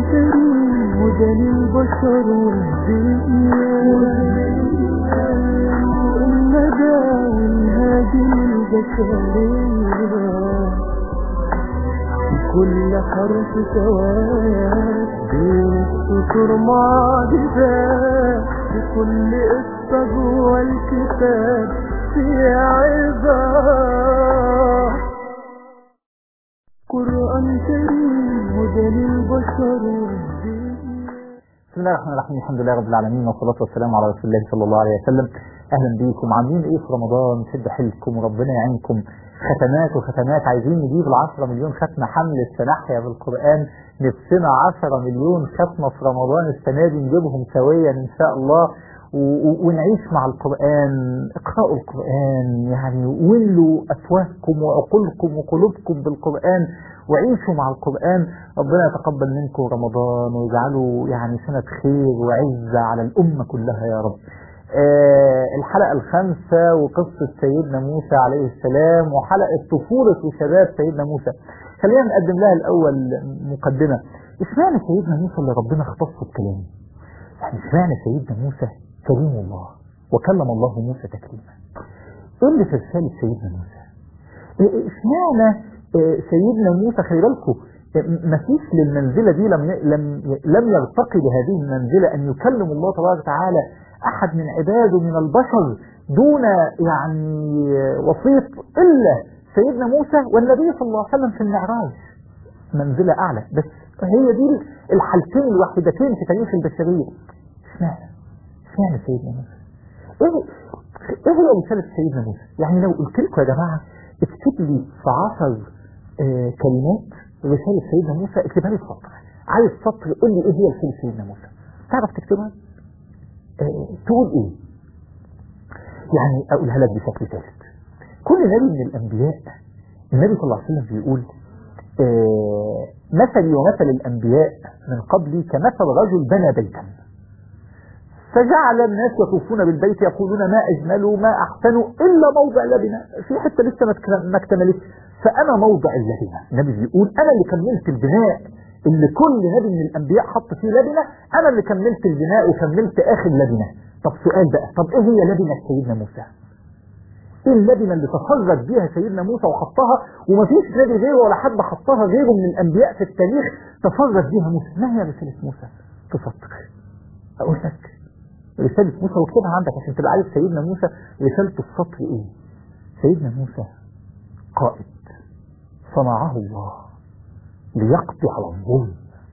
كريم هدى للبشر والدنيا الندى والهادي للبشرية في كل حرف سواد بين السطور معجزات في كل قصة جوه الكتاب في عظات قرآن كريم هدى للبشر والدنيا بسم الله الرحمن الرحيم الحمد لله رب العالمين والصلاة والسلام على رسول الله صلى الله عليه وسلم أهلا بيكم عاملين إيه في رمضان شد حيلكم وربنا يعينكم ختمات وختمات عايزين نجيب العشرة مليون ختمة حمل السنحية بالقرآن نفسنا عشرة مليون ختمة في رمضان السنة دي نجيبهم سويا إن شاء الله و- و- ونعيش مع القرآن اقرأوا القرآن يعني ولوا أفواهكم وعقولكم وقلوبكم بالقرآن وعيشوا مع القرآن ربنا يتقبل منكم رمضان ويجعله يعني سنة خير وعزة على الأمة كلها يا رب آه الحلقة الخامسة وقصة سيدنا موسى عليه السلام وحلقة طفولة وشباب سيدنا موسى خلينا نقدم لها الأول مقدمة اشمعنى سيدنا موسى اللي ربنا اختصه بكلامه يعني اشمعنى سيدنا موسى كريم الله وكلم الله موسى تكليما ايه اللي في رسالة سيدنا موسى إيه- اشمعنى آه، سيدنا موسى خلي بالكم ما فيش للمنزلة دي لم لم لم يرتقي لهذه المنزلة أن يكلم الله تبارك وتعالى أحد من عباده من البشر دون يعني وسيط إلا سيدنا موسى والنبي صلى الله عليه وسلم في المعراج منزلة أعلى بس هي دي الحالتين الوحيدتين في تاريخ البشرية اشمعنى؟ اشمعنى سيدنا موسى؟ ايه ايه هي رسالة سيدنا موسى؟ يعني لو قلت لكم يا جماعة اكتب لي في 10 آه كلمات رسالة سيدنا موسى اكتبها لي في سطر عايز سطر قول لي ايه هي رسالة سيدنا موسى تعرف تكتبها؟ آه تقول ايه؟ يعني اقولها لك بشكل ثالث كل نبي من الانبياء النبي صلى الله عليه وسلم بيقول آه مثلي ومثل الانبياء من قبلي كمثل رجل بنى بيتا فجعل الناس يطوفون بالبيت يقولون ما اجملوا ما احسنوا الا موضع لبنه في حته لسه ما اكتمل- ما اكتملتش فانا موضع اللبنه النبي بيقول انا اللي كملت البناء اللي كل نبي من الانبياء حط فيه لبنه انا اللي كملت البناء وكملت اخر لبنه طب سؤال بقى طب ايه هي لبنه سيدنا موسى ايه اللبنه اللي تفرد بيها سيدنا موسى وحطها ومفيش نبي غيره ولا حد حطها غيره من الانبياء في التاريخ تفرد بيها موسى ما هي رساله موسى في سطر اقول لك رسالة موسى واكتبها عندك عشان تبقى عارف سيدنا موسى رسالته في سطر ايه سيدنا موسى قائد صنعه الله ليقضي على الظلم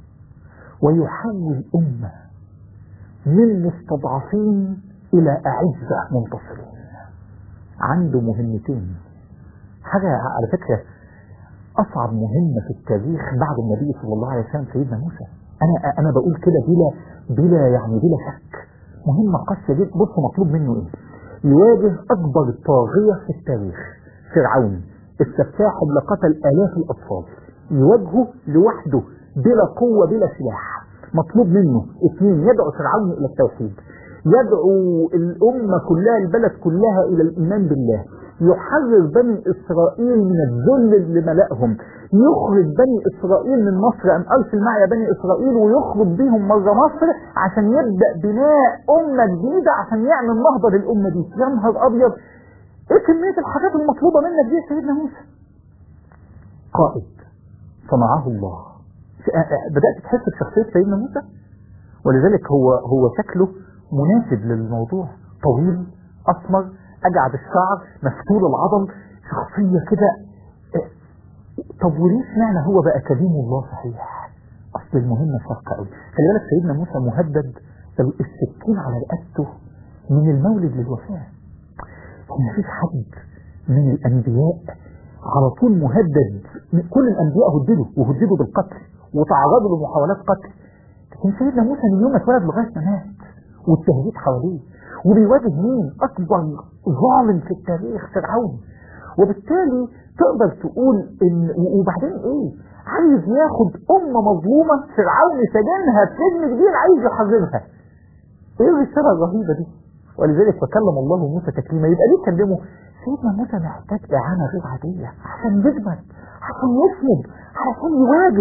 ويحول أمة من مستضعفين إلى أعزة منتصرين عنده مهمتين حاجة على فكرة أصعب مهمة في التاريخ بعد النبي صلى الله عليه وسلم سيدنا موسى أنا أنا بقول كده بلا بلا يعني بلا شك مهمة قاسية جدا بص مطلوب منه إيه؟ يواجه أكبر طاغية في التاريخ فرعون السفاح اللي قتل آلاف الأطفال يواجهه لوحده بلا قوة بلا سلاح مطلوب منه اثنين يدعو فرعون إلى التوحيد يدعو الأمة كلها البلد كلها إلى الإيمان بالله يحرر بني إسرائيل من الذل اللي ملأهم يخرج بني إسرائيل من مصر أن أرسل معي بني إسرائيل ويخرج بيهم مرة مصر عشان يبدأ بناء أمة جديدة عشان يعمل نهضة للأمة دي يا نهار أبيض إيه كمية الحاجات المطلوبة منك دي يا سيدنا موسى قائد صنعه الله بدأت تحس بشخصية سيدنا موسى ولذلك هو هو شكله مناسب للموضوع طويل أسمر أجعد الشعر مفتول العضل شخصية كده إيه، طب وليه اشمعنى هو بقى كريم الله صحيح أصل المهمة شاقة قوي خلي بالك سيدنا موسى مهدد السكين على رقبته من المولد للوفاة ما فيش حد من الأنبياء على طول مهدد كل الأنبياء هددوا وهددوا بالقتل وتعرضوا لمحاولات قتل لكن سيدنا موسى من يوم ما اتولد لغاية ما مات والتهديد حواليه وبيواجه مين أكبر ظالم في التاريخ فرعون وبالتالي تقدر تقول إن وبعدين إيه عايز ياخد أمة مظلومة فرعون سجنها في سجن كبير عايز يحررها إيه الرسالة الرهيبة دي ولذلك فكلم الله موسى تكليما يبقى ليه كلمه سيدنا موسى محتاج إعانة غير عادية عشان يجمد عشان يسند عشان يواجه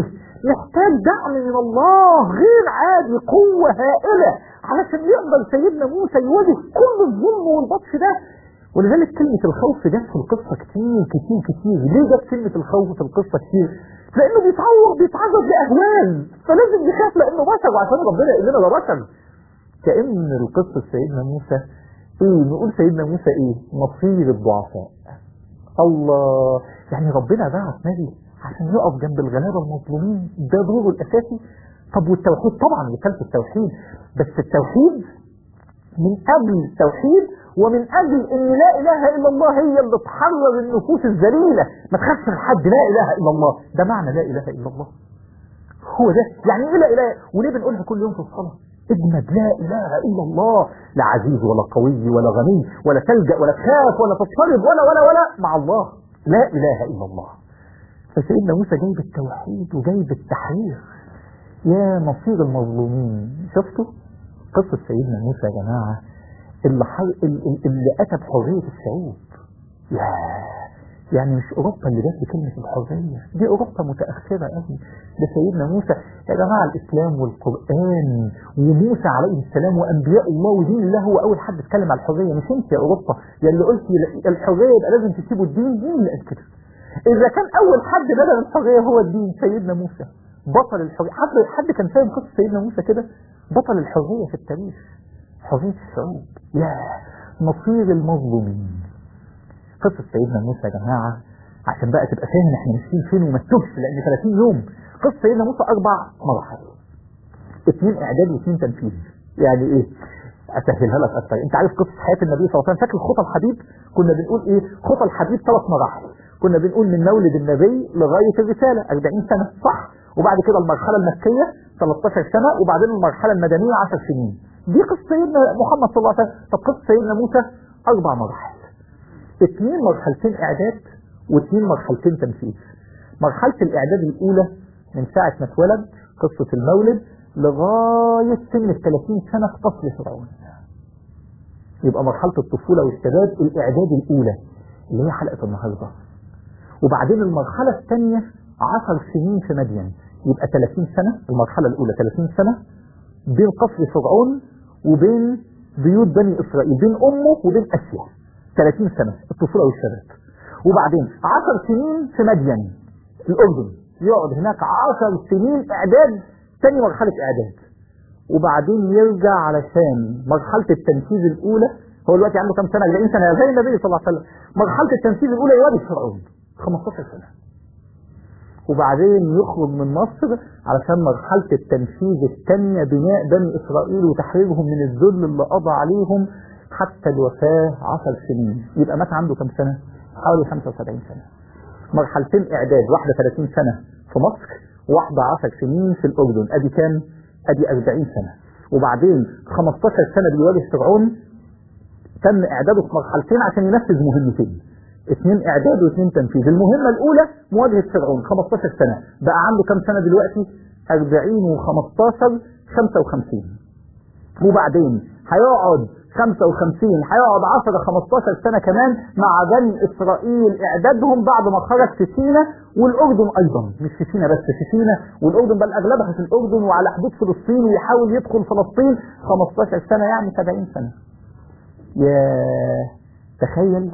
محتاج دعم من الله غير عادي قوة هائلة علشان يقدر سيدنا موسى يواجه كل الظلم والبطش ده ولذلك كلمة الخوف جت في القصة كتير كتير كتير ليه جت كلمة الخوف في القصة كتير لأنه بيتعور بيتعرض لأهوال فلازم يخاف لأنه بشر وعشان ربنا يقول لنا ده بشر كأن القصة سيدنا موسى ايه نقول سيدنا موسى ايه مصير الضعفاء الله يعني ربنا بعت نبي عشان يقف جنب الغلابة المظلومين ده دوره الأساسي طب والتوحيد طبعا رسالة التوحيد بس التوحيد من أجل التوحيد ومن أجل أن لا إله إلا الله هي اللي تحرر النفوس الذليلة ما تخافش من حد لا إله إلا الله ده معنى لا إله إلا الله هو ده يعني إيه لا إله وليه بنقولها كل يوم في الصلاة اجمد لا إله إلا الله لا عزيز ولا قوي ولا غني ولا تلجأ ولا تخاف ولا تضطرب ولا ولا ولا مع الله لا إله إلا الله فسيدنا موسى جايب التوحيد وجايب التحرير يا مصير المظلومين شفتوا قصة سيدنا موسى يا جماعة اللي, حر... اللي أتى بحرية الشعوب يا يعني مش أوروبا اللي جات كلمة الحرية دي أوروبا متأخرة قوي ده سيدنا موسى يا جماعة الإسلام والقرآن وموسى عليه السلام وأنبياء الله ودين الله هو أول حد اتكلم على الحرية مش أنت يا أوروبا يا اللي قلت الحرية يبقى لازم تسيبوا الدين مين اللي قال كده إذا كان أول حد بدأ الحرية هو الدين سيدنا موسى بطل الحرية حد حد كان فاهم قصة سيدنا موسى كده بطل الحرية في التاريخ حرية الشعوب يا مصير المظلومين قصة سيدنا موسى يا جماعة عشان بقى تبقى فاهم احنا ماشيين فين وما تتوهش لان 30 يوم قصة سيدنا موسى اربع مراحل اثنين اعداد واثنين تنفيذ يعني ايه اسهلها لك اكتر انت عارف قصة حياة النبي صلى الله عليه وسلم فاكر خطى الحبيب كنا بنقول ايه خطى الحبيب ثلاث مراحل كنا بنقول من مولد النبي لغاية الرسالة 40 سنة صح وبعد كده المرحلة المكية 13 سنة وبعدين المرحلة المدنية 10 سنين دي قصة سيدنا محمد صلى الله عليه وسلم طب قصة سيدنا موسى اربع مراحل اثنين مرحلتين اعداد واثنين مرحلتين تنفيذ مرحلة الاعداد الاولى من ساعة ما اتولد قصة المولد لغاية سن ال 30 سنة في فصل فرعون يبقى مرحلة الطفولة والشباب الاعداد الاولى اللي هي حلقة النهاردة وبعدين المرحلة الثانية 10 سنين في مدين يبقى 30 سنة المرحلة الاولى 30 سنة بين قصر فرعون وبين بيوت بني اسرائيل بين امه وبين اسيا 30 سنة الطفولة والشباب وبعدين 10 سنين في مدين في الأردن يقعد هناك 10 سنين إعداد تاني مرحلة إعداد وبعدين يرجع علشان مرحلة التنفيذ الأولى هو دلوقتي عنده كام سنة 40 سنة زي النبي صلى الله عليه وسلم مرحلة التنفيذ الأولى يواجه فرعون 15 سنة وبعدين يخرج من مصر علشان مرحلة التنفيذ الثانية بناء بني إسرائيل وتحريرهم من الذل اللي قضى عليهم حتى الوفاة 10 سنين يبقى مات عنده كم سنة حوالي 75 سنة مرحلتين إعداد واحدة 30 سنة في مصر وواحدة 10 سنين في الأردن أدي كام أدي 40 سنة وبعدين 15 سنة بيواجه فرعون تم إعداده في مرحلتين عشان ينفذ مهمتين اثنين إعداد واثنين تنفيذ المهمة الأولى مواجهة فرعون 15 سنة بقى عنده كم سنة دلوقتي 40 و15 55 وبعدين هيقعد 55 هيقعد 10 15 سنة كمان مع بني إسرائيل إعدادهم بعد ما خرج في سينا والأردن أيضا مش في سينا بس في سينا والأردن بل أغلبها في الأردن وعلى حدود فلسطين ويحاول يدخل فلسطين 15 سنة يعني 70 سنة يا تخيل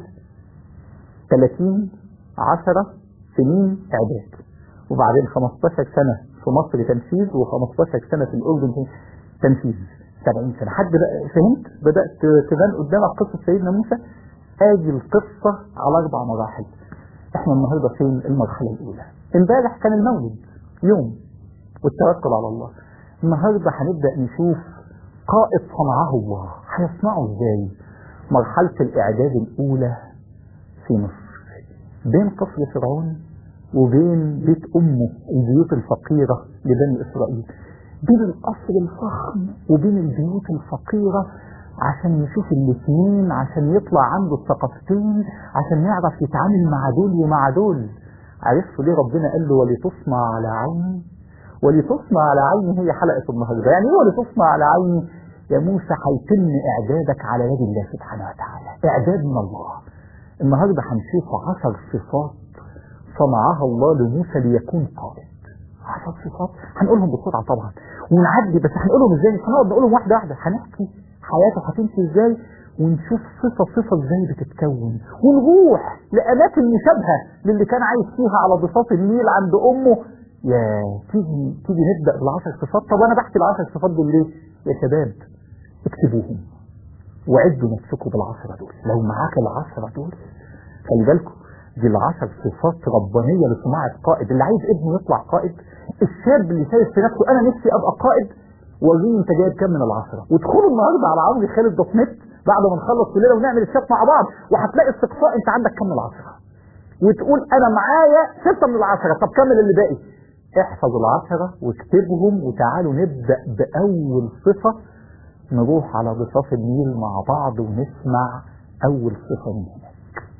30 10 سنين إعداد وبعدين 15 سنة في مصر تنفيذ و15 سنة في الأردن تنفيذ 70 سنة حد بقى فهمت بدأت تبان قدامك قصة سيدنا موسى ادي القصة على اربع مراحل احنا النهاردة فين المرحلة الاولى امبارح كان المولد يوم والتوكل على الله النهاردة هنبدأ نشوف قائد صنعه الله هيصنعه ازاي مرحلة الاعداد الاولى في مصر بين قصر فرعون وبين بيت امه البيوت الفقيرة لبني اسرائيل بين القصر الفخم وبين البيوت الفقيرة عشان يشوف الاثنين عشان يطلع عنده الثقافتين عشان يعرف يتعامل مع دول ومع دول عرفتوا ليه ربنا قال له ولتصنع على عيني ولتصنع على عيني هي حلقة النهاردة يعني ايه ولتصنع على عيني يا موسى هيتم اعدادك على يد الله سبحانه وتعالى اعداد من الله النهاردة هنشوف عشر صفات صنعها الله لموسى ليكون قائد 10 صفات هنقولهم بسرعه طبعا ونعدي بس هنقولهم ازاي مش هنقعد نقولهم واحده واحده هنحكي حياته هتمشي ازاي ونشوف صفة صفة ازاي بتتكون ونروح لأماكن مشابهة للي كان عايش فيها على ضفاف النيل عند أمه يا تيجي تيجي نبدأ بالعشر صفات طب أنا بحكي العشر صفات دول ليه؟ يا شباب اكتبوهم وعدوا نفسكم بالعشرة دول لو معاك العشرة دول خلي بالكم دي العشر صفات ربانية لصناعة قائد اللي عايز ابنه يطلع قائد الشاب اللي شايف في نفسه أنا نفسي أبقى قائد وريني انت جايب كام من العشرة وادخلوا النهارده على عمرو خالد دوت نت بعد ما نخلص كلنا ونعمل الشات مع بعض وهتلاقي استقصاء انت عندك كام من العشرة وتقول انا معايا ستة من العشرة طب كمل اللي باقي احفظ العشرة واكتبهم وتعالوا نبدأ بأول صفة نروح على ضفاف النيل مع بعض ونسمع أول صفة من هنا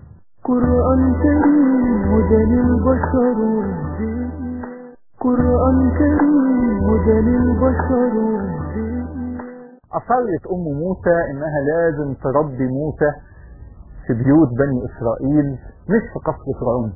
قرآن كريم هدى للبشر والدين قرآن كريم هدى للبشر والدين أصرت أم موسى إنها لازم تربي موسى في بيوت بني إسرائيل مش في قصر فرعون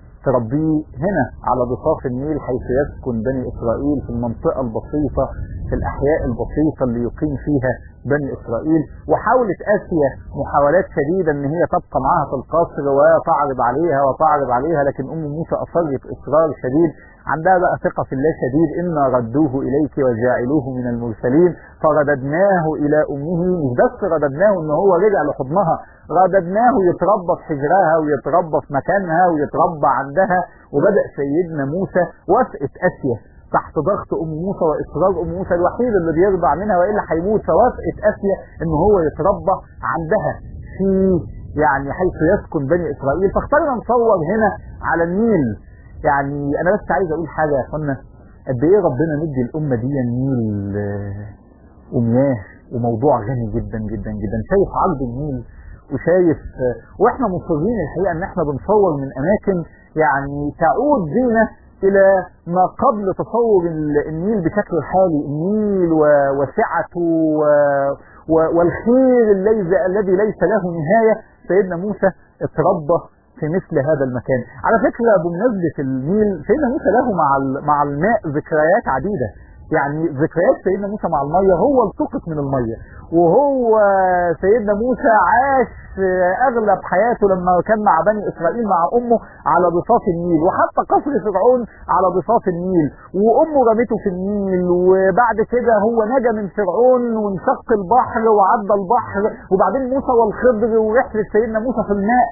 تربيه هنا على ضفاف النيل حيث يسكن بني إسرائيل في المنطقة البسيطة في الأحياء البسيطة اللي يقيم فيها بني إسرائيل وحاولت آسيا محاولات شديدة إن هي تبقى معاها في القصر وتعرض عليها وتعرض عليها لكن أم موسى أصرت إصرار شديد عندها بقى ثقة في الله شديد إنا ردوه إليك وجاعلوه من المرسلين فرددناه إلى أمه مش بس رددناه إن هو رجع لحضنها رددناه يتربى في حجرها ويتربى في مكانها ويتربى عندها وبدأ سيدنا موسى وافقت آسيا تحت ضغط ام موسى واصرار ام موسى الوحيد اللي بيرضع منها والا هيموت فوافقت اسيا ان هو يتربى عندها في يعني حيث يسكن بني اسرائيل فاخترنا نصور هنا على النيل يعني انا بس عايز اقول حاجه يا اخوانا قد ايه ربنا مدي الامه دي النيل آه، ومياه وموضوع غني جدا جدا جدا شايف عرض النيل وشايف آه، واحنا مصرين الحقيقه ان احنا بنصور من اماكن يعني تعود بينا الى ما قبل تصور ال- النيل بشكله الحالي النيل و- وسعته و- و- والخير الذي الذي ليس له نهايه سيدنا موسى اتربى في مثل هذا المكان على فكره بمناسبه النيل سيدنا موسى له مع ال- مع الماء ذكريات عديده يعني ذكريات سيدنا موسى مع الميه هو التقط من الميه وهو سيدنا موسى عاش اغلب حياته لما كان مع بني اسرائيل مع امه على ضفاف النيل وحتى قصر فرعون على ضفاف النيل وامه رمته في النيل وبعد كده هو نجا من فرعون وانشق البحر وعدى البحر وبعدين موسى والخضر ورحله سيدنا موسى في الماء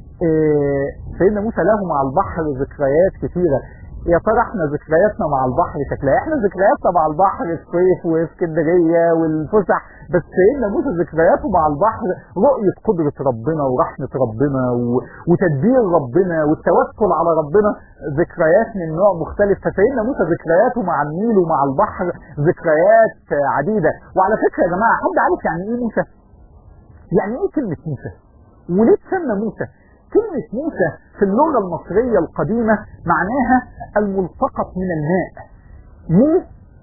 إيه، سيدنا موسى له مع البحر ذكريات كثيرة يا ترى احنا ذكرياتنا مع البحر شكلها احنا ذكرياتنا مع البحر الصيف واسكندرية والفسح بس سيدنا موسى ذكرياته مع البحر رؤية قدرة ربنا ورحمة ربنا و... وتدبير ربنا والتوكل على ربنا ذكريات من نوع مختلف فسيدنا موسى ذكرياته مع النيل ومع البحر ذكريات عديدة وعلى فكرة يا جماعة حد عارف يعني ايه موسى؟ يعني ايه كلمة موسى؟ وليه تسمى موسى؟ كلمة موسى في اللغة المصرية القديمة معناها الملتقط من الماء مو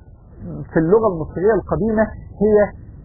في اللغة المصرية القديمة هي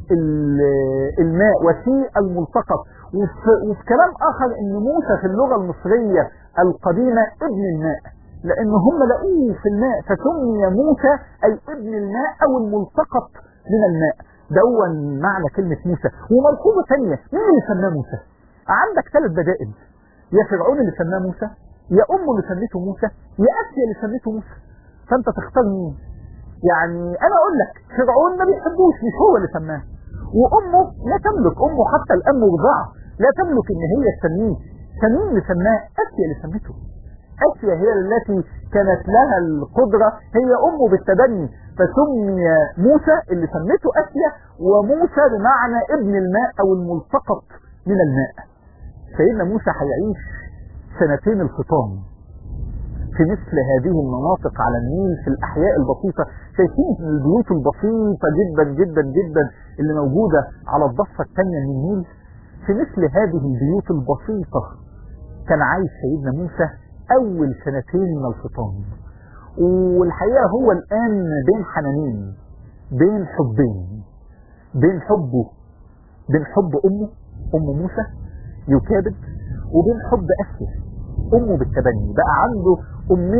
ال- الماء وفي الملتقط وفي, وفي كلام آخر أن موسى في اللغة المصرية القديمة ابن الماء لأن هم لقوه في الماء فسمي موسى أي ابن الماء أو الملتقط من الماء دون معنى كلمة موسى وملحوظة ثانية مين اللي سماه موسى؟ عندك ثلاث بدائل يا فرعون اللي سماه موسى يا امه اللي سميته موسى يا اسيا اللي سميته موسى فانت تختار مين يعني انا اقول لك فرعون ما بيحبوش مش هو اللي سماه وامه لا تملك امه حتى الام مرضعه لا تملك ان هي تسميه فمين اللي سماه اسيا اللي سمته اسيا هي التي كانت لها القدره هي امه بالتبني فسمي موسى اللي سمته اسيا وموسى بمعنى ابن الماء او الملتقط من الماء سيدنا موسى هيعيش سنتين الفطام في مثل هذه المناطق على النيل في الأحياء البسيطة شايفين البيوت البسيطة جدا جدا جدا اللي موجودة على الضفة الثانية من النيل في مثل هذه البيوت البسيطة كان عايش سيدنا موسى أول سنتين من الفطام والحقيقة هو الآن بين حنانين بين حبين بين حبه بين حب أمه أم موسى يكابد وبين حب أسيا أمه بالتبني بقى عنده أمين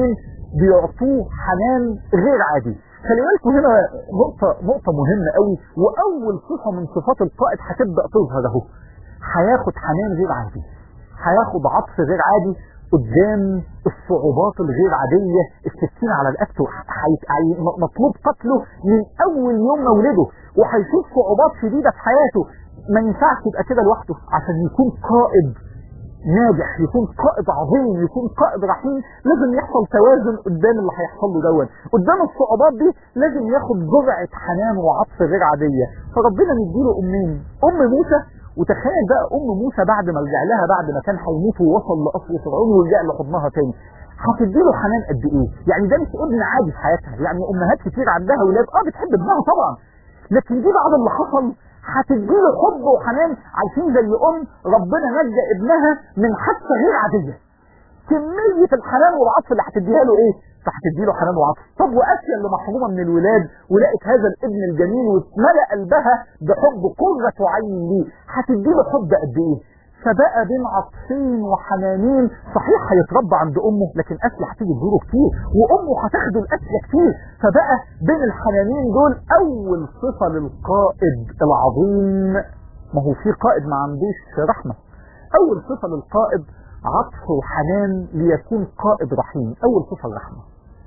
بيعطوه حنان غير عادي خلي بالكم هنا نقطة نقطة مهمة قوي وأول صفة من صفات القائد هتبدأ تظهر أهو هياخد حنان غير عادي هياخد عطف غير عادي قدام الصعوبات الغير عادية السكين على رقبته حي- حي- مطلوب قتله من أول يوم مولده وهيشوف صعوبات شديدة في حياته ما ينفعش يبقى كده لوحده عشان يكون قائد ناجح يكون قائد عظيم يكون قائد رحيم لازم يحصل توازن قدام اللي هيحصل له دون قدام الصعوبات دي لازم ياخد جرعة حنان وعطف غير عادية فربنا مديله أمين أم موسى وتخيل بقى أم موسى بعد ما رجع لها بعد ما كان هيموت ووصل لقصر فرعون ورجع لحضنها تاني هتديله حنان قد ايه يعني ده مش ابن عادي في حياتها يعني امهات كتير عندها ولاد اه بتحب ابنها طبعا لكن دي بعد اللي حصل هتديله حب وحنان عايشين زي ام ربنا نجى ابنها من حادثه غير عاديه كمية الحنان والعطف اللي هتديها له ايه فهتدي له حنان وعطف طب واسيا اللي محرومة من الولاد ولقت هذا الابن الجميل واتملأ قلبها بحب قرة عين ليه هتدي له حب قد ايه فبقى بين عطفين وحنانين صحيح هيتربى عند امه لكن اسيا هتيجي تزوره كتير وامه هتاخده لاسيا كتير فبقى بين الحنانين دول اول صفة للقائد العظيم ما هو في قائد ما عندوش رحمة اول صفة للقائد عطف وحنان ليكون قائد رحيم اول صفة الرحمة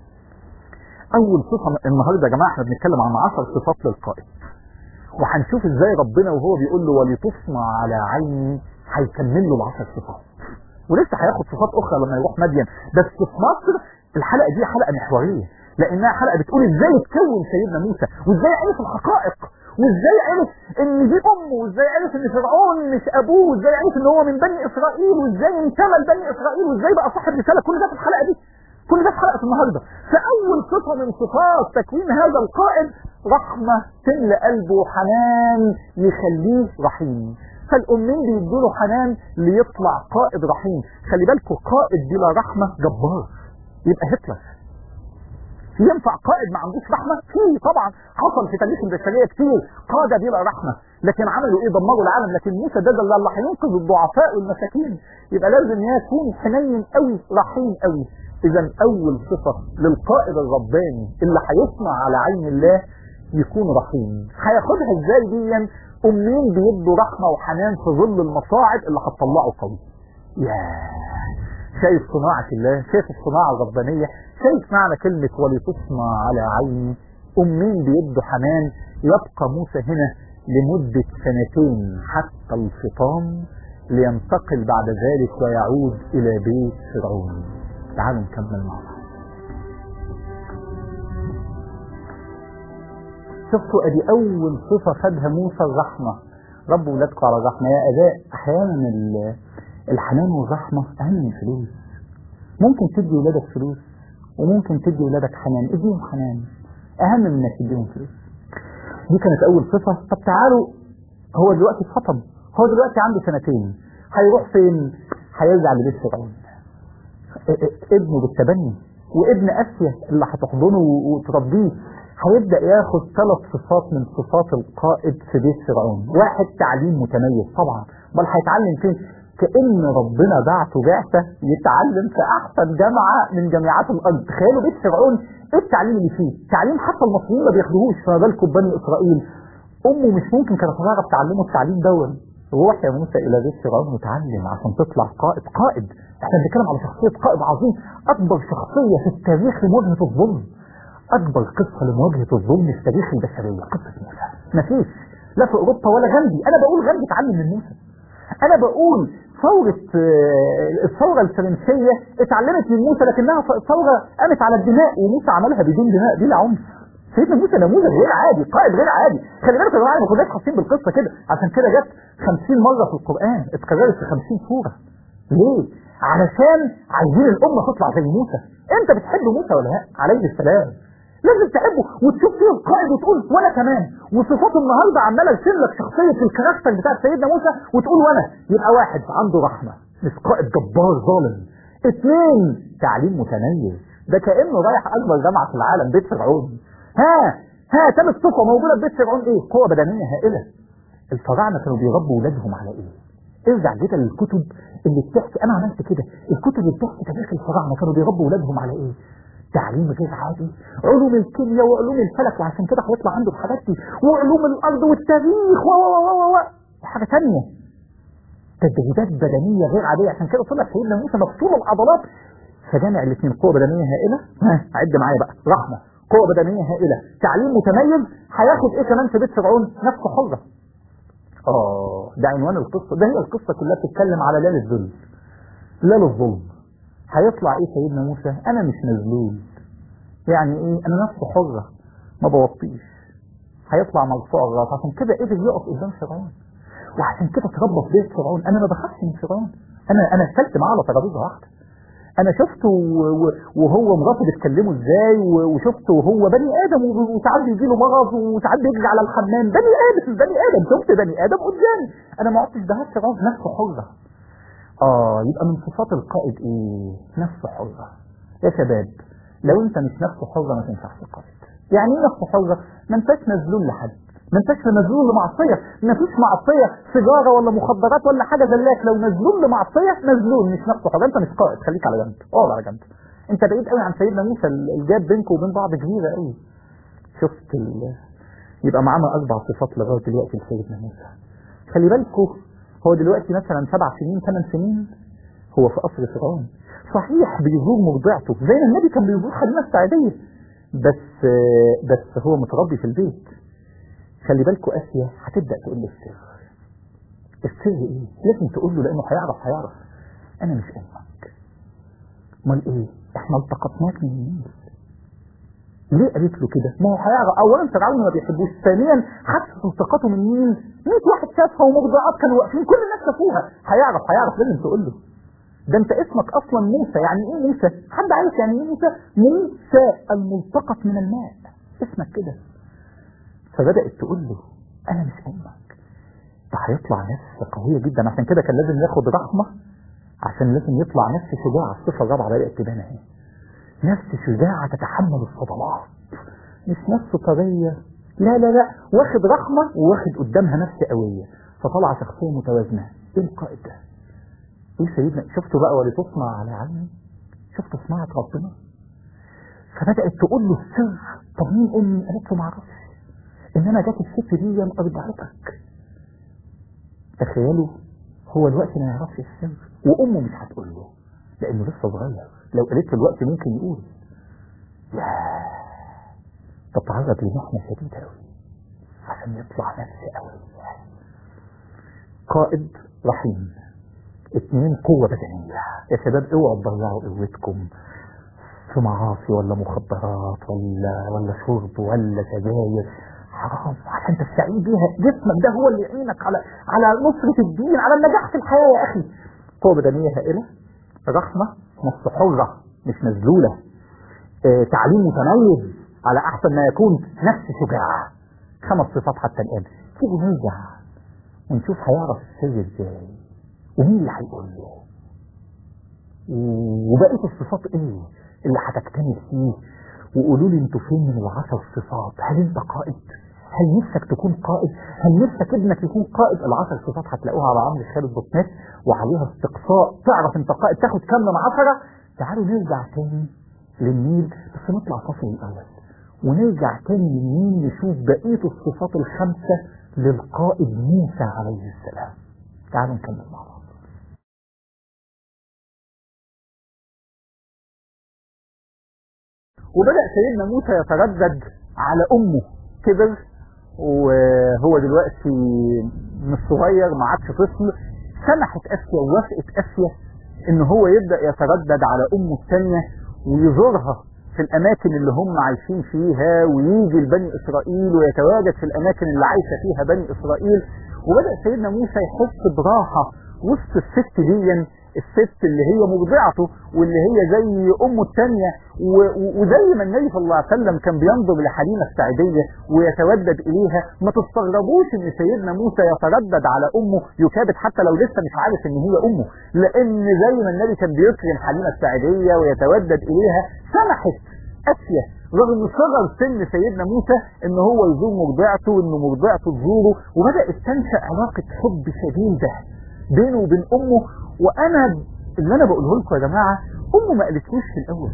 اول صفة النهاردة يا جماعة احنا بنتكلم عن عشر صفات للقائد وهنشوف ازاي ربنا وهو بيقول له ولتصنع على عيني هيكمل له العشر صفات ولسه هياخد صفات اخرى لما يروح مدين بس في مصر الحلقة دي حلقة محورية لانها حلقة بتقول ازاي اتكون سيدنا موسى وازاي عرف الحقائق وازاي عرف ان دي امه وازاي عرف ان فرعون مش ابوه وازاي عرف ان هو من بني اسرائيل وازاي انتمى لبني اسرائيل وازاي بقى صاحب رسالة كل ده في الحلقة دي كل ده في حلقة النهاردة فاول صفة من صفات تكوين هذا القائد رحمة تملى قلبه حنان يخليه رحيم فالأمين بيدوله حنان ليطلع قائد رحيم خلي بالكوا قائد بلا رحمة جبار يبقى هتلر ينفع قائد ما عندوش رحمة؟ فيه طبعا حصل في تاريخ البشرية كتير قادة بلا رحمة لكن عملوا ايه دمروا العالم لكن موسى ده ده اللي هينقذ الضعفاء والمساكين يبقى لازم يكون حنين قوي رحيم قوي اذا اول صفة للقائد الرباني اللي هيصنع على عين الله يكون رحيم هياخدها ازاي ديا امين بيدوا رحمة وحنان في ظل المصاعب اللي هتطلعه قوي ياه شايف صناعة الله شايف الصناعة الربانية شايف معنى كلمة ولتصنع على عيني أمين بيدوا حنان يبقى موسى هنا لمدة سنتين حتى الفطام لينتقل بعد ذلك ويعود إلى بيت فرعون تعالوا نكمل مع بعض شفتوا ادي اول صفة خدها موسى الرحمة رب ولادكم على الرحمة يا اباء احيانا ال- الحنان والرحمة اهم من الفلوس ممكن تدي ولادك فلوس وممكن تدي ولادك حنان اديهم حنان اهم من انك تديهم فلوس دي كانت اول صفة طب تعالوا هو دلوقتي اتخطب هو دلوقتي عنده سنتين هيروح فين هيرجع لبيت فرعون ابنه بالتبني وابن اسيا اللي هتحضنه وتربيه هيبدا ياخد ثلاث صفات من صفات القائد في بيت فرعون واحد تعليم متميز طبعا بل هيتعلم فين كأن ربنا بعته بعثة يتعلم في أحسن جامعة من جامعات الأرض تخيلوا بيت فرعون إيه التعليم اللي فيه تعليم حتى المصريين ما بياخدوهوش فما بالكم بني إسرائيل أمه مش ممكن كانت تعرف تعلمه التعليم دون روح يا موسى إلى بيت فرعون وتعلم عشان تطلع قائد قائد احنا بنتكلم على شخصية قائد عظيم أكبر شخصية في التاريخ لمواجهة الظلم أكبر قصة لمواجهة الظلم في تاريخ البشرية قصة موسى مفيش لا في أوروبا ولا غاندي أنا بقول غاندي اتعلم من موسى أنا بقول ثورة آه، الثورة الفرنسية اتعلمت من موسى لكنها ثورة قامت على الدماء وموسى عملها بدون دماء بلا عنف سيدنا موسى نموذج غير عادي قائد غير عادي خلي بالك يا جماعه ما كناش حاسين بالقصه كده عشان كده جت 50 مره في القران اتكررت في 50 سوره ليه؟ علشان عايزين الامه تطلع زي موسى انت بتحب موسى ولا لا؟ عليه السلام لازم تحبه وتشوف فيه القائد وتقول وانا كمان وصفاته النهارده عماله ترسم لك شخصيه الكاركتر بتاع سيدنا موسى وتقول وانا يبقى واحد عنده رحمه مش قائد جبار ظالم اثنين تعليم متميز ده كانه رايح اكبر جامعه في العالم بيت فرعون ها ها ثالث صفه موجوده في بيت فرعون ايه؟ قوه بدنيه هائله الفراعنه كانوا بيربوا ولادهم على ايه؟ ارجع كده للكتب اللي بتحكي انا عملت كده الكتب اللي بتحكي تاريخ الفراعنه كانوا بيربوا ولادهم على ايه؟ تعليم غير عادي علوم الكيمياء وعلوم الفلك وعشان كده هيطلع عنده الحاجات دي وعلوم الارض والتاريخ و و و و وحاجه ثانيه تدريبات بدنيه غير عاديه عشان كده طلع سيدنا موسى مفتول العضلات فجمع الاثنين قوه بدنيه هائله ها عد معايا بقى رحمه قوه بدنيه هائله تعليم متميز هياخد ايه كمان في بيت فرعون نفسه حره اه ده عنوان القصه ده هي القصه كلها بتتكلم على لا للذل لا للظلم هيطلع ايه سيدنا موسى انا مش مذلول يعني ايه انا نفسي حره ما بوطيش هيطلع مرفوع الراس عشان كده قدر يقف قدام فرعون وعشان كده اتربى في بيت فرعون انا ما بخافش من فرعون انا انا اكلت معاه على ترابيزه واحده انا شفته وهو مراته بتكلمه ازاي وشفته وهو بني ادم وساعات بيجي له مرض وساعات بيجري على الحمام بني ادم بني ادم شفت بني ادم قدامي انا ما عدتش دهات فرعون نفسه حره اه يبقى من صفات القائد ايه نفسه حره يا شباب لو انت مش نفسه حره ما تنفعش قائد يعني ايه نفسه حره ما انتش مذلول لحد ما انتش مذلول لمعصيه ما فيش معصيه سيجاره ولا مخدرات ولا حاجه زلاك لو مذلول لمعصيه مذلول مش نفسه حره انت مش قائد خليك على جنب اقعد على جنب انت بعيد قوي عن سيدنا موسى الجاب بينك وبين بعض كبيره قوي شفت ال... يبقى معانا اربع صفات لغايه دلوقتي لسيدنا موسى خلي بالكم هو دلوقتي مثلا سبع سنين ثمان سنين هو في قصر فرعون صحيح بيزور مرضعته زي ما النبي كان بيزور حليمه السعيديه بس بس هو متربي في البيت خلي بالكم اسيا هتبدا تقول له السر السر ايه لازم تقول له لانه هيعرف هيعرف انا مش امك امال ايه احنا التقطناك من النيل ليه قالت له كده ما هو هيعرف اولا فرعون ما بيحبوش ثانيا حس التقاطه من النيل 100 واحد شافها ومرضعات كانوا واقفين كل الناس شافوها هيعرف هيعرف لازم تقول له ده انت اسمك اصلا موسى يعني ايه موسى حد عارف يعني ايه موسى موسى الملتقط من الماء اسمك كده فبدأت تقول له انا مش امك ده هيطلع نفس قوية جدا عشان كده كان لازم ياخد رحمة عشان لازم يطلع نفس شجاعة الصفة الرابعة بدأت تبان اهي نفس شجاعة تتحمل الصدمات مش نفس طرية لا لا لا واخد رحمة وواخد قدامها نفس قوية فطلع شخصية متوازنة ايه القائد ده ايه سيدنا شفتوا بقى ولتصنع على عيني شفتوا صناعة ربنا فبدأت تقول له السر طب مين امي قالت له معرفش انما جت الست دي ارضعتك تخيلوا هو الوقت ما يعرفش السر وامه مش هتقول له لانه لسه صغير لو قالت له الوقت ممكن يقول يا تتعرض لمحنه شديده قوي عشان يطلع نفسي قوي قائد رحيم اتنين قوة بدنية يا شباب اوعوا تضيعوا قوتكم في معاصي ولا مخدرات ولا ولا شرب ولا سجاير حرام عشان تستعين بيها جسمك ده هو اللي يعينك على على نصرة الدين على النجاح في الحياة يا أخي قوة بدنية هائلة رحمة نفس حرة مش مذلولة اه تعليم متميز على أحسن ما يكون نفس شجاعة خمس صفات حتى الآن تيجي نرجع ونشوف هيعرف السر ازاي ومين اللي هيقول له وبقية الصفات ايه اللي هتكتمل فيه وقولوا لي انتوا فين من العشر صفات هل انت قائد هل نفسك تكون قائد هل نفسك ابنك يكون قائد العشر صفات هتلاقوها على عمرو خالد دوت نت وعليها استقصاء تعرف انت قائد تاخد كام من عشرة تعالوا نرجع تاني للنيل بس نطلع فاصل الاول ونرجع تاني للنيل نشوف بقية الصفات الخمسة للقائد موسى عليه السلام تعالوا نكمل مع بعض وبدأ سيدنا موسى يتردد على أمه كبر وهو دلوقتي مش صغير ما عادش طفل سمحت أسيا ووافقت أسيا إن هو يبدأ يتردد على أمه الثانية ويزورها في الأماكن اللي هم عايشين فيها ويجي لبني إسرائيل ويتواجد في الأماكن اللي عايشة فيها بني إسرائيل وبدأ سيدنا موسى يحس براحة وسط الست دي الست اللي هي مرضعته واللي هي زي امه الثانيه وزي ما النبي صلى الله عليه وسلم كان بينظر لحليمه السعديه ويتودد اليها ما تستغربوش ان سيدنا موسى يتردد على امه يكابد حتى لو لسه مش عارف ان هي امه لان زي ما النبي كان بيكرم حليمه السعديه ويتودد اليها سمحت اسيا رغم صغر سن سيدنا موسى ان هو يزور مرضعته وان مرضعته تزوره وبدات تنشا علاقه حب شديده بينه وبين امه وانا اللي انا بقوله لكم يا جماعه امه ما قالتلوش في الاول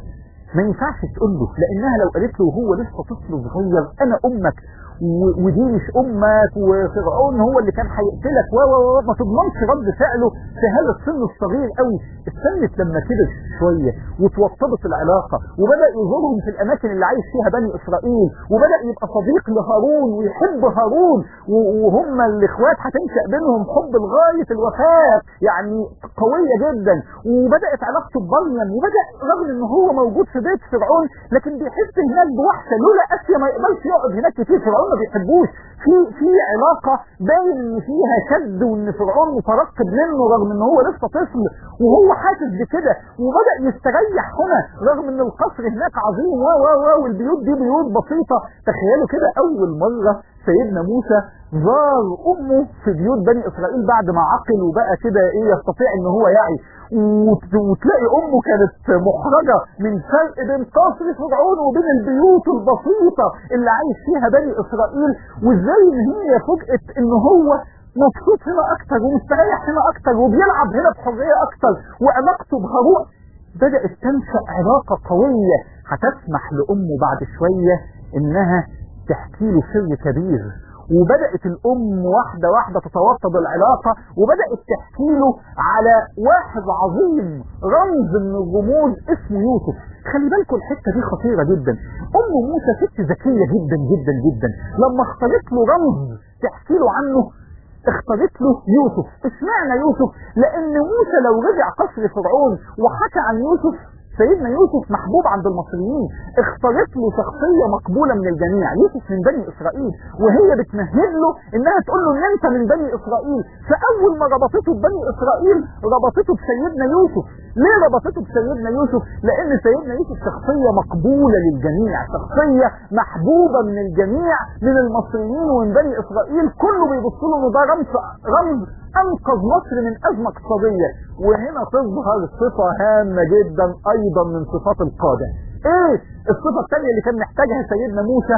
ما ينفعش تقول له لانها لو قالت له وهو لسه طفل صغير انا امك و- ودي مش امك وفرعون هو اللي كان هيقتلك و و و ما تضمنش رد فعله في هذا السن الصغير قوي استنت لما كبر شويه وتوطدت العلاقه وبدا يزورهم في الاماكن اللي عايش فيها بني اسرائيل وبدا يبقى صديق لهارون ويحب هارون و- وهم الاخوات هتنشا بينهم حب لغايه الوفاه يعني قويه جدا وبدات علاقته بمريم وبدا رغم ان هو موجود في بيت فرعون لكن بيحس هناك بوحشه لولا اسيا ما يقدرش يقعد هناك كتير فرعون ما بيحبوش في في علاقه باين ان فيها شد وان فرعون مترقب منه رغم ان هو لسه طفل وهو حاسس بكده وبدا يستريح هنا رغم ان القصر هناك عظيم و و و والبيوت دي بيوت بسيطه تخيلوا كده اول مره سيدنا موسى زار امه في بيوت بني اسرائيل بعد ما عقل وبقى كده ايه يستطيع ان هو يعي وت- وتلاقي امه كانت محرجه من فرق بين قصر فرعون وبين البيوت البسيطه اللي عايش فيها بني اسرائيل وازاي ان هي فوجئت ان هو مبسوط هنا اكتر ومستريح هنا اكتر وبيلعب هنا بحريه اكتر وعلاقته بهارون بدات تنشا علاقه قويه هتسمح لامه بعد شويه انها تحكي له سر كبير وبدأت الأم واحدة واحدة تتوطد العلاقة وبدأت تحكي له على واحد عظيم رمز من الرموز اسمه يوسف خلي بالكم الحتة دي خطيرة جدا أم موسى ست ذكية جدا جدا جدا لما اختارت له رمز تحكي له عنه اختارت له يوسف اشمعنى يوسف لان موسى لو رجع قصر فرعون وحكى عن يوسف سيدنا يوسف محبوب عند المصريين اختارت له شخصية مقبولة من الجميع يوسف من بني اسرائيل وهي بتمهد له انها تقول له ان انت من بني اسرائيل فاول ما ربطته ببني اسرائيل ربطته بسيدنا يوسف ليه ربطته بسيدنا يوسف لان سيدنا يوسف شخصية مقبولة للجميع شخصية محبوبة من الجميع من المصريين ومن بني اسرائيل كله بيبص له انه ده رمز رمز انقذ مصر من ازمة اقتصادية وهنا تظهر صفة هامة جدا ايضا من صفات القادة ايه الصفة الثانية اللي كان محتاجها سيدنا موسى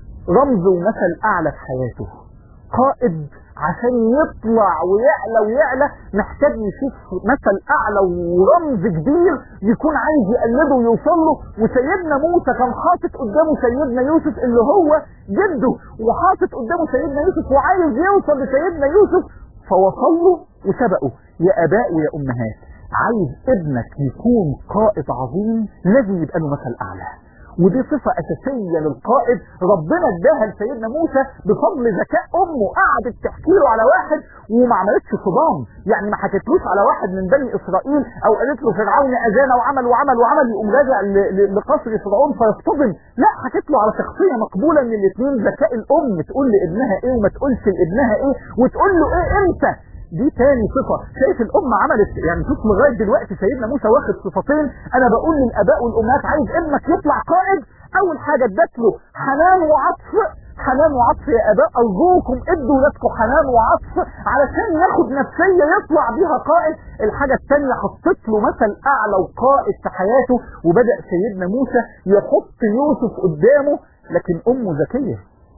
رمز ومثل اعلى في حياته قائد عشان يطلع ويعلى ويعلى محتاج يشوف مثل اعلى ورمز كبير يكون عايز يقلده ويوصل له وسيدنا موسى كان حاطط قدامه سيدنا يوسف اللي هو جده وحاطط قدامه سيدنا يوسف وعايز يوصل لسيدنا يوسف فوصل له وسبقه يا اباء ويا امهات عايز ابنك يكون قائد عظيم لازم يبقى له مثل اعلى ودي صفة أساسية للقائد ربنا اداها لسيدنا موسى بفضل ذكاء أمه قعدت تحكي له على واحد وما عملتش صدام يعني ما حكتلوش على واحد من بني إسرائيل أو قالت له فرعون أذانا وعمل وعمل وعمل يقوم راجع ل- ل- لقصر فرعون فيصطدم لا حكت له على شخصية مقبولة من الاثنين ذكاء الأم تقول لابنها إيه وما تقولش لابنها إيه وتقول له إيه إمتى دي تاني صفة شايف الأم عملت يعني شوف لغاية دلوقتي سيدنا موسى واخد صفتين أنا بقول للآباء والأمهات عايز ابنك يطلع قائد أول حاجة ادت له حنان وعطف حنان وعطف يا آباء أرجوكم ادوا ولادكم حنان وعطف علشان ياخد نفسية يطلع بيها قائد الحاجة التانية حطت له مثل أعلى وقائد في حياته وبدأ سيدنا موسى يحط يوسف قدامه لكن أمه ذكية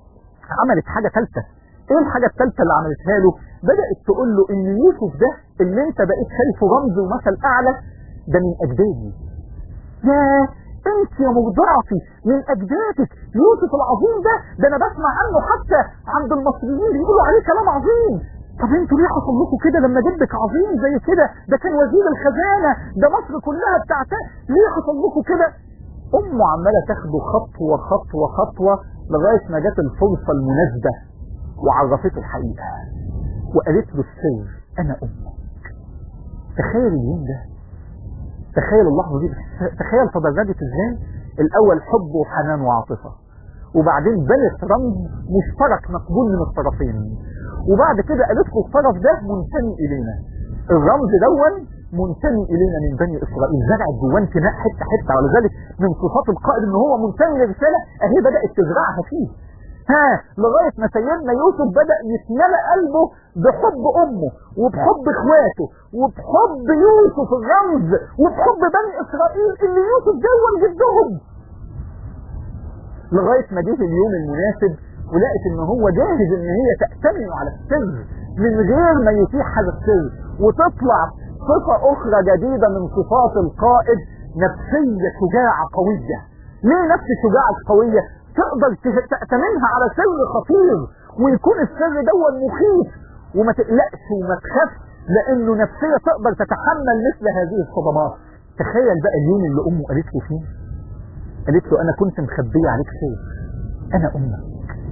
عملت حاجة ثالثة ايه الحاجة الثالثة اللي عملتها له بدأت تقول له ان يوسف ده اللي انت بقيت شايفه رمز ومثل اعلى ده من اجدادي يا انت يا مرضعتي من اجدادك يوسف العظيم ده ده انا بسمع عنه حتى عند المصريين بيقولوا عليه كلام عظيم طب انتوا ليه حصل لكم كده لما جدك عظيم زي كده ده كان وزير الخزانة ده مصر كلها بتاعته ليه حصل لكم كده امه عماله تاخده خطوه خطوه خطوه لغايه ما جت الفرصه المناسبه وعرفته الحقيقه وقالت له السر انا امك تخيل اليوم ده تخيل اللحظه دي تخيل تدرجت ازاي الاول حب وحنان وعاطفه وبعدين بنت رمز مشترك مقبول من الطرفين وبعد كده قالت له الطرف ده منتمي الينا الرمز دون منتمي الينا من بني اسرائيل زرعت جواه انتماء حته حته ولذلك من صفات القائد ان هو منتمي للرساله اهي بدات تزرعها فيه ها لغايه ما سيدنا يوسف بدا يتملى قلبه بحب امه وبحب اخواته وبحب يوسف الرمز وبحب بني اسرائيل اللي يوسف دون جدهم لغايه ما جه اليوم المناسب ولقت ان هو جاهز ان هي تأتمن على السر من غير ما يتيح هذا السر وتطلع صفة اخرى جديدة من صفات القائد نفسية شجاعة قوية ليه نفس شجاعة قوية تقدر تأتمنها على سر خطير ويكون السر دون مخيف وما تقلقش وما تخافش لانه نفسية تقدر تتحمل مثل هذه الصدمات تخيل بقى اليوم اللي امه قالت له فيه قالت له انا كنت مخبية عليك سر انا امك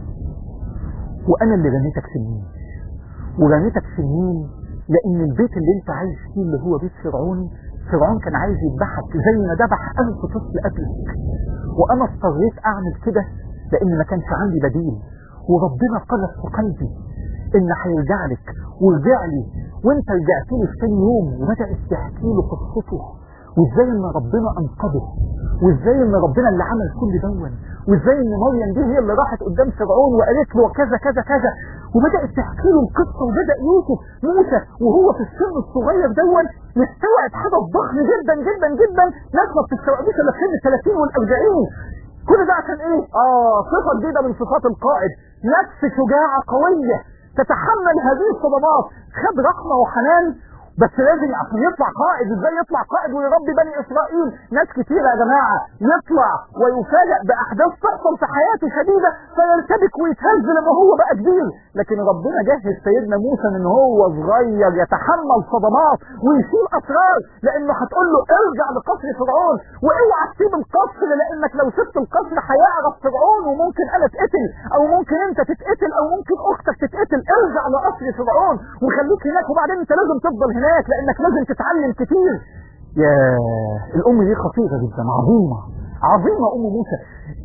وانا اللي رميتك في النيل ورميتك في النيل لان البيت اللي انت عايش فيه اللي هو بيت فرعون فرعون كان عايز يذبحك زي ما ذبح ألف طفل قبلك وانا اضطريت اعمل كده لان ما كانش عندي بديل وربنا قذف في قلبي ان هيرجع لك ورجع لي وانت رجعت لي في ثاني يوم وبدات تحكي له قصته وازاي ان ربنا انقذه وازاي ان ربنا اللي عمل كل دون وازاي ان مريم دي هي اللي راحت قدام فرعون وقالت له كذا كذا كذا وبدات تحكي له القصه وبدا يوسف موسى وهو في السن الصغير دون يستوعب حدث ضخم جدا جدا جدا ناس ما بتستوعبوش الا في سن ال 30 وال 40 كل ده عشان ايه؟ اه صفه جديده من صفات القائد نفس شجاعه قويه تتحمل هذه الصدمات خد رحمه وحنان بس لازم عشان يطلع قائد ازاي يطلع قائد ويربي بني اسرائيل ناس كتير يا جماعه يطلع ويفاجئ باحداث تحصل في حياته شديده فيرتبك ويتهز لما هو بقى كبير لكن ربنا جهز سيدنا موسى من هو صغير يتحمل صدمات ويشيل اسرار لانه هتقول له ارجع لقصر فرعون واوعى تسيب القصر لانك لو سبت القصر هيعرف فرعون وممكن انا اتقتل او ممكن انت تتقتل او ممكن اختك تتقتل ارجع لقصر فرعون وخليك هناك وبعدين انت لازم تفضل هناك هناك لانك لازم تتعلم كتير يا الام دي خطيره جدا عظيمه عظيمه ام موسى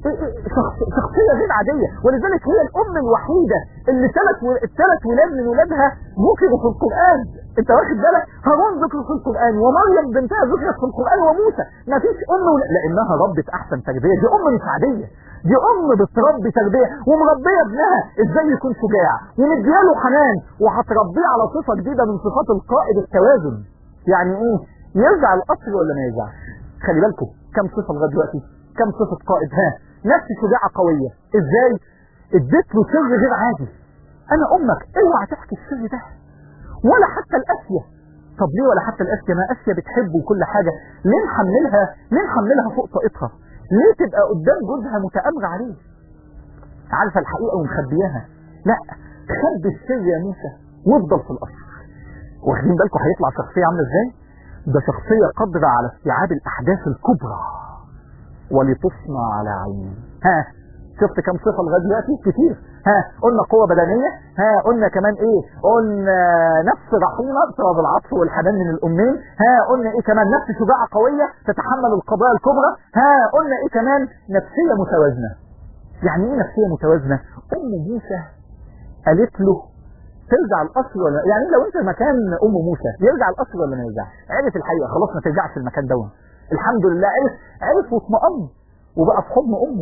شخصيه غير عاديه ولذلك هي الام الوحيده اللي ثلاث الثلاث ولاد من ولادها ذكروا في القران انت واخد بالك هارون ذكر في القران ومريم بنتها ذكرت في القران وموسى ما فيش ام لانها ربت احسن تربيه دي ام مش عاديه دي ام بتربي تربيه ومربيه ابنها ازاي يكون شجاع ومدياله حنان وهتربيه على صفه جديده من صفات القائد التوازن يعني ايه يرجع القصر ولا ما يرجعش خلي بالكم كم صفه لغايه دلوقتي كم صفه قائد ها نفس شجاعه قويه ازاي اديت له سر غير عادي انا امك اوعى تحكي السر ده ولا حتى الاسيه طب ليه ولا حتى الاسيه ما اسيه بتحبه وكل حاجه ليه نحملها ليه نحملها فوق طاقتها ليه تبقى قدام جوزها متآمرة عليه عارفة الحقيقة ومخبياها لا خبي السر يا موسى وافضل في الأصل واخدين بالكم هيطلع شخصية عاملة ازاي ده شخصية قادرة على استيعاب الأحداث الكبرى ولتصنع على عيني ها شفت كم صفة لغاية دلوقتي كتير ها قلنا قوة بدنية ها قلنا كمان ايه قلنا نفس رحيمة بسبب العطف والحنان من الامين ها قلنا ايه كمان نفس شجاعة قوية تتحمل القضايا الكبرى ها قلنا ايه كمان نفسية متوازنة يعني ايه نفسية متوازنة ام موسى قالت له ترجع الاصل ولا يعني لو انت مكان ام موسى يرجع الاصل ولا ما يرجعش عرف الحقيقة خلاص ما ترجعش المكان دون الحمد لله عرف عرف واطمئن وبقى في حضن امه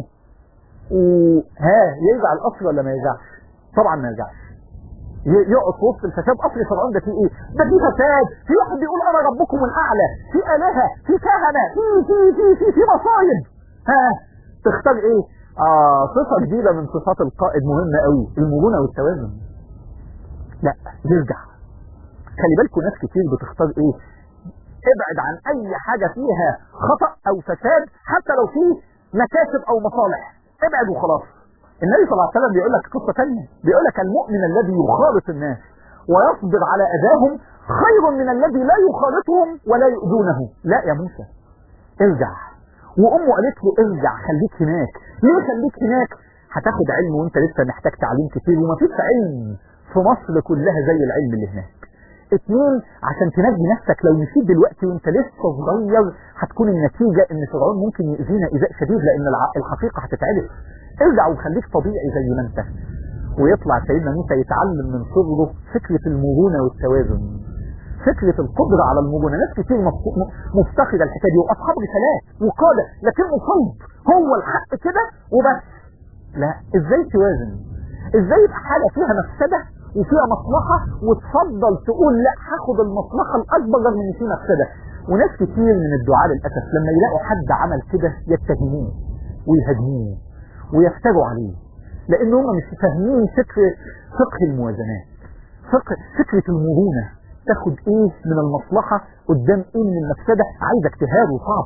وها يرجع الاصل ولا ما يرجعش طبعا ما يرجعش يقعد في وسط الفساد اصل فرعون ده فيه ايه ده فيه فساد في واحد بيقول انا ربكم الاعلى في الهه في كهنه في في في في في مصايب ها تختار ايه اه صفه جديده من صفات القائد مهمه قوي المرونه والتوازن لا يرجع خلي بالكم ناس كتير بتختار ايه ابعد عن اي حاجه فيها خطا او فساد حتى لو فيه مكاسب او مصالح ابعد وخلاص النبي صلى الله عليه وسلم بيقول لك قصه ثانيه بيقول لك المؤمن الذي يخالط الناس ويصبر على اذاهم خير من الذي لا يخالطهم ولا يؤذونه لا يا موسى ارجع وامه قالت له ارجع خليك هناك ليه خليك هناك هتاخد علم وانت لسه محتاج تعليم كتير ومفيش علم في مصر كلها زي العلم اللي هناك اتنين عشان تنجي نفسك لو مشيت دلوقتي وانت لسه صغير هتكون النتيجة ان فرعون ممكن يأذينا ايذاء شديد لان الحقيقة هتتعرف ارجع وخليك طبيعي زي ما انت ويطلع سيدنا موسى يتعلم من صغره فكرة المرونة والتوازن فكرة القدرة على المرونة ناس كتير مفتقدة الحكاية دي واصحاب رسالات وقادة لكنه صلب هو الحق كده وبس لا ازاي توازن ازاي يبقى حاجة فيها مفسدة وفيها مصلحة وتفضل تقول لا هاخد المصلحة الأكبر من ان في مفسدة وناس كتير من الدعاء للأسف لما يلاقوا حد عمل كده يتهموه ويهاجموه ويفتروا عليه لأن هم مش فاهمين فكر فقه الموازنات فقه فكرة المرونة تاخد ايه من المصلحة قدام ايه من المفسدة عايزة اجتهاد وصعبة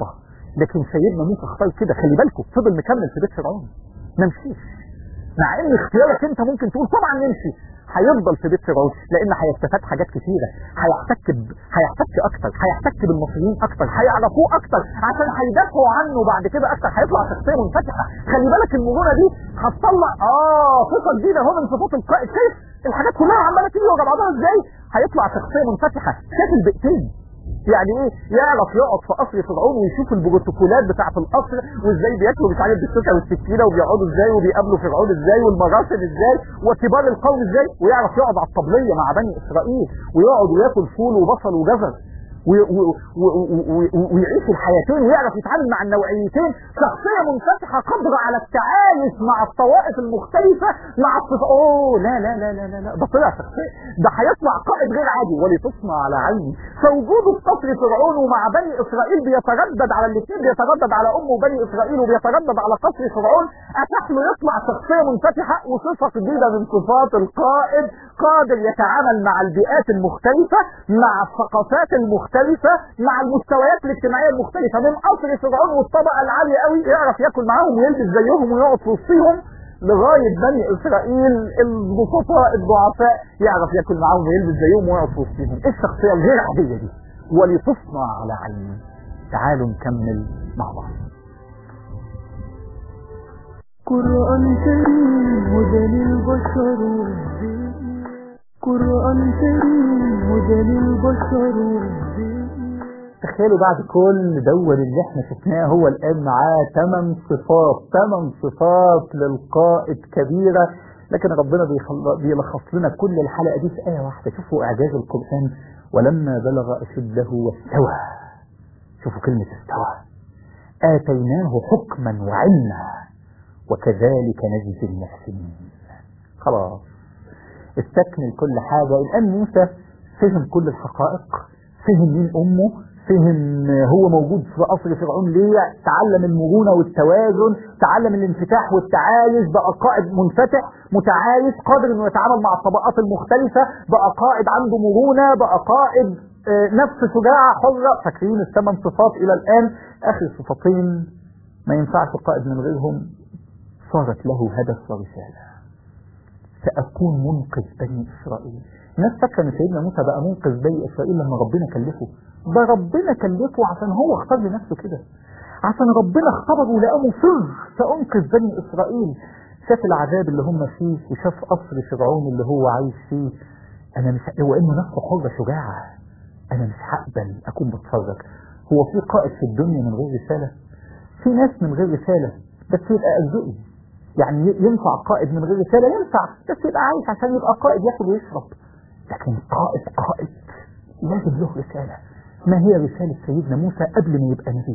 لكن سيدنا موسى اختار كده خلي بالكم فضل مكمل في بيت فرعون ما مشيش مع ان اختيارك انت ممكن تقول طبعا نمشي هيفضل في بيت فرعون لان هيستفاد حاجات كثيره هيحتك ب... هيحتك اكتر هيحتك بالمصريين اكتر هيعرفوه اكتر عشان هيدافعوا عنه بعد كده اكتر هيطلع شخصيه منفتحه خلي بالك المرونه دي هتطلع اه صفه جديده هو من صفات القائد شايف الحاجات كلها عماله تيجي ورا بعضها ازاي هيطلع شخصيه منفتحه شايف البيئتين يعني ايه يعرف يقعد في قصر فرعون ويشوف البروتوكولات بتاعه القصر وازاي بياكلوا مش عارف بالشوكه والسكينه وبيقعدوا ازاي وبيقابلوا فرعون ازاي والمراسم ازاي وكبار القوم ازاي ويعرف يقعد على الطبليه مع بني اسرائيل ويقعد وياكل فول وبصل وجزر ويعيش الحياتين ويعرف يتعامل مع النوعيتين شخصية منفتحة قادرة على التعايش مع الطوائف المختلفة مع الصف اوه لا لا لا لا لا, لا. ده طلع شخصية ده هيطلع قائد غير عادي ولتصنع على عيني فوجوده في قصر فرعون ومع بني اسرائيل بيتردد على الاثنين بيتردد على امه بني اسرائيل وبيتردد على قصر فرعون اتاح له يطلع شخصية منفتحة وصفة جديدة من صفات القائد قادر يتعامل مع البيئات المختلفة مع الثقافات المختلفة مع المستويات الاجتماعية المختلفة من قصر فرعون والطبقة العالية قوي يعرف ياكل معاهم ويلبس زيهم ويقعد في وسطهم لغاية بني إسرائيل البسطاء الضعفاء يعرف ياكل معاهم ويلبس زيهم ويقعد في وسطهم إيه الشخصية الغير عادية دي ولتصنع على عيني تعالوا نكمل مع بعض قرآن كريم هدى للبشر والدين قرآن كريم هدى للبشر والدين تخيلوا بعد كل دول اللي احنا شفناه هو الان معاه ثمان صفات ثمان صفات للقائد كبيرة لكن ربنا بيخل- بيلخص لنا كل الحلقة دي في آية واحدة شوفوا إعجاز القرآن ولما بلغ أشده واستوى شوفوا كلمة استوى آتيناه حكما وعلما وكذلك نجزي المحسنين خلاص استكمل كل حاجة الآن موسى فهم كل الحقائق فهم مين أمه فهم هو موجود في قصر فرعون ليه تعلم المرونة والتوازن تعلم الانفتاح والتعايش بقى قائد منفتح متعايش قادر انه يتعامل مع الطبقات المختلفة بقى قائد عنده مرونة بقى قائد آه، نفس شجاعة حرة فاكرين الثمان صفات إلى الآن آخر صفتين ما ينفعش قائد من غيرهم صارت له هدف ورسالة سأكون منقذ بني إسرائيل الناس فاكرة ان سيدنا موسى بقى منقذ بني إسرائيل لما ربنا كلفه ده ربنا كلفه عشان هو اختار لنفسه كده عشان ربنا اختبره ولقاه مصر سأنقذ بني إسرائيل شاف العذاب اللي هم فيه وشاف قصر فرعون اللي هو عايش فيه أنا مش هو إنه نفسه حرة شجاعة أنا مش هقبل أكون بتفرج هو في قائد في الدنيا من غير رسالة في ناس من غير رسالة بس يبقى أرزقي يعني ينفع قائد من غير رسالة ينفع بس يبقى عايش عشان يبقى قائد ياكل ويشرب لكن قائد قائد لازم له رسالة ما هي رسالة سيدنا موسى قبل ما يبقى نبي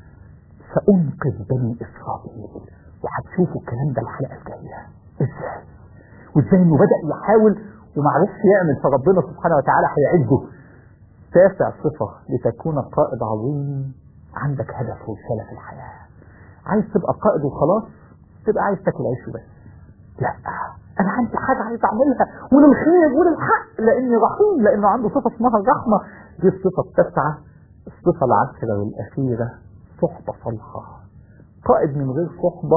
سأنقذ بني إسرائيل وهتشوفوا الكلام ده الحلقة الجاية ازاي وازاي انه بدأ يحاول ومعرفش يعمل فربنا سبحانه وتعالى هيعزه تاسع صفة لتكون قائد عظيم عندك هدف ورسالة في الحياة عايز تبقى قائد وخلاص تبقى عايز تاكل عيش وبس لا انا عندي حاجة عايز اعملها وللخير وللحق لاني رحيم لانه عنده صفة اسمها الرحمة دي الصفة التاسعة الصفة العاشرة والاخيرة صحبة صالحة قائد من غير صحبة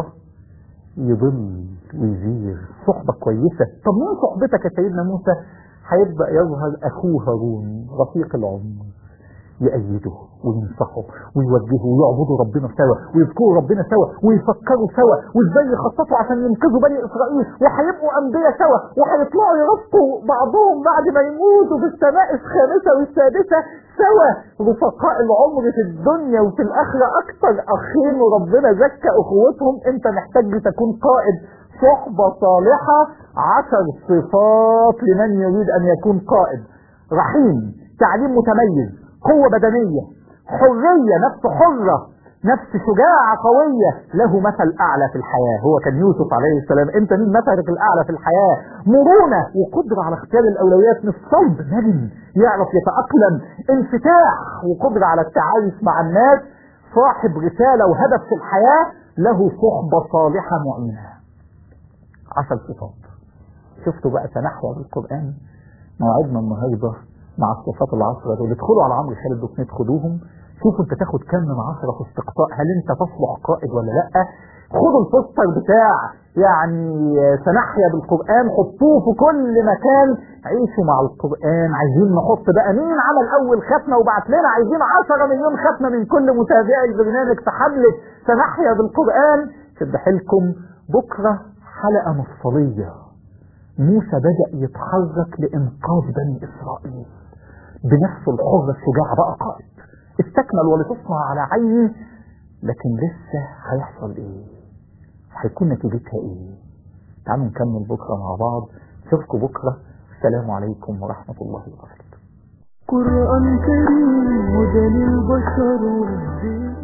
يضل ويزير صحبة كويسة طب مين صحبتك يا سيدنا موسى هيبدأ يظهر أخوه هارون رفيق العمر يأيده وينصحه ويوجهه ويعبدوا ربنا سوا ويذكروا ربنا سوا ويفكروا سوا وازاي يخططوا عشان ينقذوا بني اسرائيل وهيبقوا انبياء سوا وهيطلعوا يرفقوا بعضهم بعد ما يموتوا في السماء الخامسه والسادسه سوا رفقاء العمر في الدنيا وفي الاخره اكثر اخين وربنا زكى اخوتهم انت محتاج تكون قائد صحبه صالحه عشر صفات لمن يريد ان يكون قائد رحيم تعليم متميز قوة بدنية حرية نفس حرة نفس شجاعة قوية له مثل أعلى في الحياة هو كان يوسف عليه السلام أنت مين مثلك الأعلى في الحياة مرونة وقدرة على اختيار الأولويات مش صلب نبي يعرف يتأقلم انفتاح وقدرة على التعايش مع الناس صاحب رسالة وهدف في الحياة له صحبة صالحة معينة عشر صفات شفتوا بقى تنحوى بالقرآن موعدنا النهارده مع الصفات العشرة دول ادخلوا على عمرو خالد دوت نت خدوهم شوفوا انت تاخد كام من عشرة في استقصاء هل انت تصلح قائد ولا لا خدوا البوستر بتاع يعني سنحيا بالقرآن حطوه في كل مكان عيشوا مع القرآن عايزين نحط بقى مين عمل أول ختمة وبعت لنا عايزين 10 مليون ختمة من كل متابعي البرنامج في حملة سنحيا بالقرآن شد حيلكم بكرة حلقة مفصلية موسى بدأ يتحرك لإنقاذ بني إسرائيل بنفسه الحر الشجاع بقى قائد استكمل ولتصنع على عيني لكن لسه هيحصل ايه هيكون نتيجتها ايه تعالوا نكمل بكرة مع بعض اشوفكم بكرة السلام عليكم ورحمة الله وبركاته قرآن كريم هدى للبشر والدين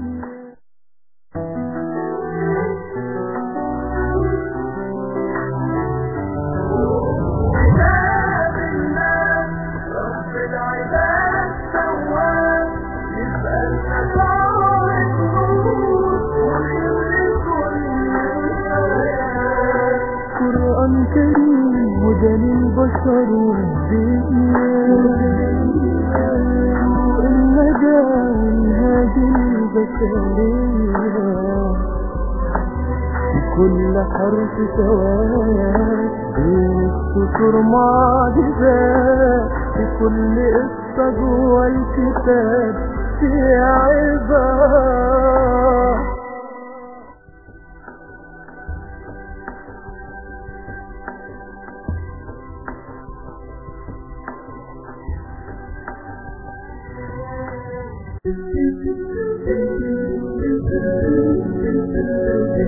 قرآن كريم هدى للبشر والدنيا النجاة هذه البشرية بكل حرف سواء بين السطور معجزات في كل قصة جوا الكتاب في عباد Thank you.